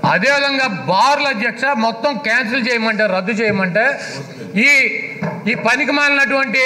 అదేవిధంగా బార్ల అధ్యక్ష మొత్తం క్యాన్సిల్ చేయమంటే రద్దు చేయమంటే ఈ ఈ పనికి మాలినటువంటి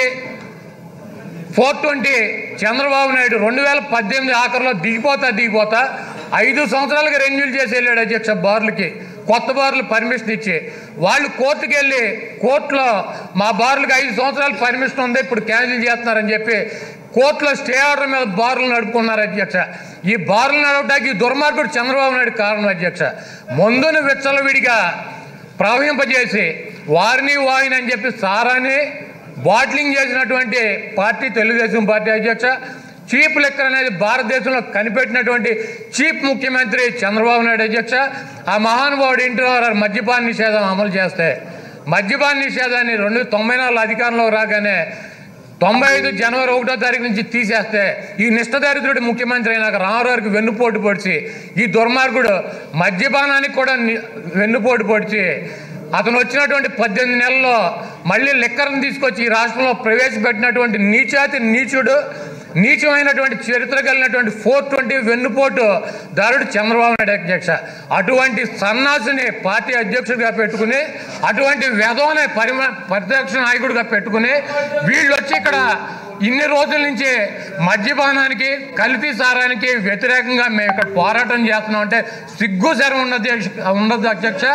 ఫోర్ ట్వంటీ చంద్రబాబు నాయుడు రెండు వేల పద్దెనిమిది ఆఖరిలో దిగిపోతా దిగిపోతా ఐదు సంవత్సరాలుగా రెన్యూల్ చేసి వెళ్ళాడు అధ్యక్ష బార్లకి కొత్త బార్లు పర్మిషన్ ఇచ్చి వాళ్ళు కోర్టుకి వెళ్ళి కోర్టులో మా బార్లకు ఐదు సంవత్సరాలు పర్మిషన్ ఉంది ఇప్పుడు క్యాన్సిల్ చేస్తున్నారని చెప్పి కోర్టులో స్టే ఆర్డర్ మీద బార్లు నడుపుకున్నారు అధ్యక్ష ఈ బార్లు నడవడానికి ఈ దుర్మార్గుడు చంద్రబాబు నాయుడు కారణం అధ్యక్ష ముందును విచ్చలవిడిగా ప్రవహింపజేసి వారిని వాయిని అని చెప్పి సారాని బాట్లింగ్ చేసినటువంటి పార్టీ తెలుగుదేశం పార్టీ అధ్యక్ష చీప్ లెక్కర్ అనేది భారతదేశంలో కనిపెట్టినటువంటి చీప్ ముఖ్యమంత్రి చంద్రబాబు నాయుడు అధ్యక్ష ఆ మహానుభావుడు ఇంటిలో మద్యపాన నిషేధం అమలు చేస్తే మద్యపాన నిషేధాన్ని రెండు తొంభై నాలుగు అధికారంలో రాగానే తొంభై ఐదు జనవరి ఒకటో తారీఖు నుంచి తీసేస్తే ఈ నిష్టదరిద్రుడి ముఖ్యమంత్రి అయినాక రామారావుకి వెన్నుపోటు పొడిచి ఈ దుర్మార్గుడు మద్యపానానికి కూడా ని- వెన్నుపోటు పొడిచి అతను వచ్చినటువంటి పద్దెనిమిది నెలల్లో మళ్ళీ లిక్కర్ని తీసుకొచ్చి ఈ రాష్ట్రంలో ప్రవేశపెట్టినటువంటి నీచాతి నీచుడు నీచమైనటువంటి చరిత్ర కలిగినటువంటి ఫోర్ ట్వంటీ వెన్నుపోటు దారుడు చంద్రబాబు నాయుడు అధ్యక్ష అటువంటి సన్నాసిని పార్టీ అధ్యక్షుడిగా పెట్టుకుని అటువంటి వెధవనే పరిమ ప్రత్యక్ష నాయకుడిగా పెట్టుకుని వీళ్ళు వచ్చి ఇక్కడ ఇన్ని రోజుల నుంచి మద్యపానానికి కల్తీ సారానికి వ్యతిరేకంగా మేము ఇక్కడ పోరాటం చేస్తున్నాం అంటే సిగ్గు శరం ఉన్నది ఉండదు అధ్యక్ష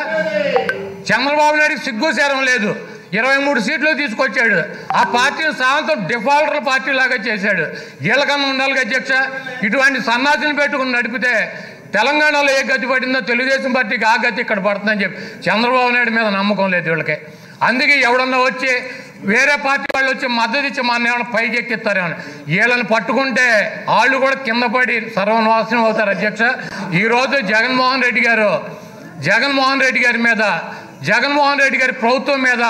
చంద్రబాబు నాయుడికి సిగ్గు శరం లేదు ఇరవై మూడు సీట్లు తీసుకొచ్చాడు ఆ పార్టీని సాయంత్రం డిఫాల్టర్ పార్టీ లాగా చేశాడు వీళ్ళకన్నా ఉండాలి అధ్యక్ష ఇటువంటి సన్నాసిని పెట్టుకుని నడిపితే తెలంగాణలో ఏ గతి పడిందో తెలుగుదేశం పార్టీకి ఆ గతి ఇక్కడ పడుతుందని చెప్పి చంద్రబాబు నాయుడు మీద నమ్మకం లేదు వీళ్ళకి అందుకే ఎవడన్నా వచ్చి వేరే పార్టీ వాళ్ళు వచ్చి మద్దతు ఇచ్చి మన ఏమైనా పైకి ఎక్కిస్తారేమో వీళ్ళని పట్టుకుంటే వాళ్ళు కూడా కింద పడి సర్వనాశనం అవుతారు అధ్యక్ష ఈరోజు జగన్మోహన్ రెడ్డి గారు జగన్మోహన్ రెడ్డి గారి మీద జగన్మోహన్ రెడ్డి గారి ప్రభుత్వం మీద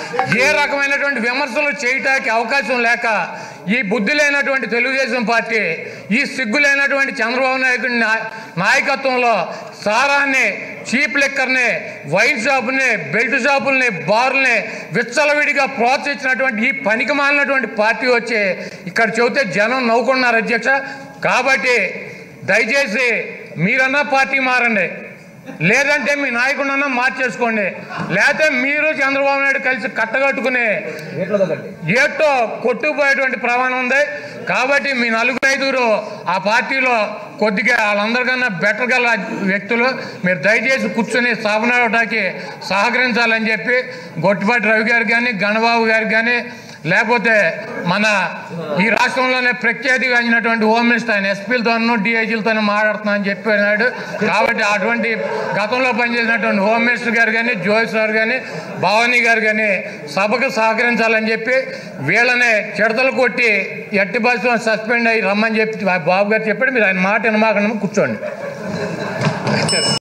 ఏ రకమైనటువంటి విమర్శలు చేయటానికి అవకాశం లేక ఈ బుద్ధి లేనటువంటి తెలుగుదేశం పార్టీ ఈ సిగ్గు లేనటువంటి చంద్రబాబు నాయుడు నాయకత్వంలో సారాన్ని చీప్ లిక్కర్ని వైన్ షాపుని బెల్ట్ షాపుల్ని బార్లని విచ్చలవిడిగా ప్రోత్సహించినటువంటి ఈ పనికి మాలినటువంటి పార్టీ వచ్చి ఇక్కడ చెబితే జనం నవ్వుకున్నారు అధ్యక్ష కాబట్టి దయచేసి మీరన్నా పార్టీ మారండి లేదంటే మీ నాయకుడన్నా మార్చేసుకోండి లేకపోతే మీరు చంద్రబాబు నాయుడు కలిసి కట్టగట్టుకుని ఏటో కొట్టుకుపోయేటువంటి ప్రమాణం ఉంది కాబట్టి మీ నలుగురు ఐదుగురు ఆ పార్టీలో కొద్దిగా వాళ్ళందరికన్నా బెటర్ గల వ్యక్తులు మీరు దయచేసి కూర్చొని సభనడానికి సహకరించాలని చెప్పి గొట్టిపాటి రవి గారు కానీ గణబాబు గారు కానీ లేకపోతే మన ఈ రాష్ట్రంలోనే ప్రఖ్యాతిగాంచినటువంటి హోమ్ మినిస్టర్ ఆయన ఎస్పీలతోనూ డిఐజీలతోనూ మాట్లాడుతున్నా అని చెప్పినాడు కాబట్టి అటువంటి గతంలో పనిచేసినటువంటి హోమ్ మినిస్టర్ గారు కానీ జోయ్ సార్ కానీ భవానీ గారు కానీ సభకు సహకరించాలని చెప్పి వీళ్ళని చిడతలు కొట్టి ఎట్టి బస్సులో సస్పెండ్ అయ్యి రమ్మని చెప్పి బాబు గారు చెప్పాడు మీరు ఆయన మాట వినమాకండి కూర్చోండి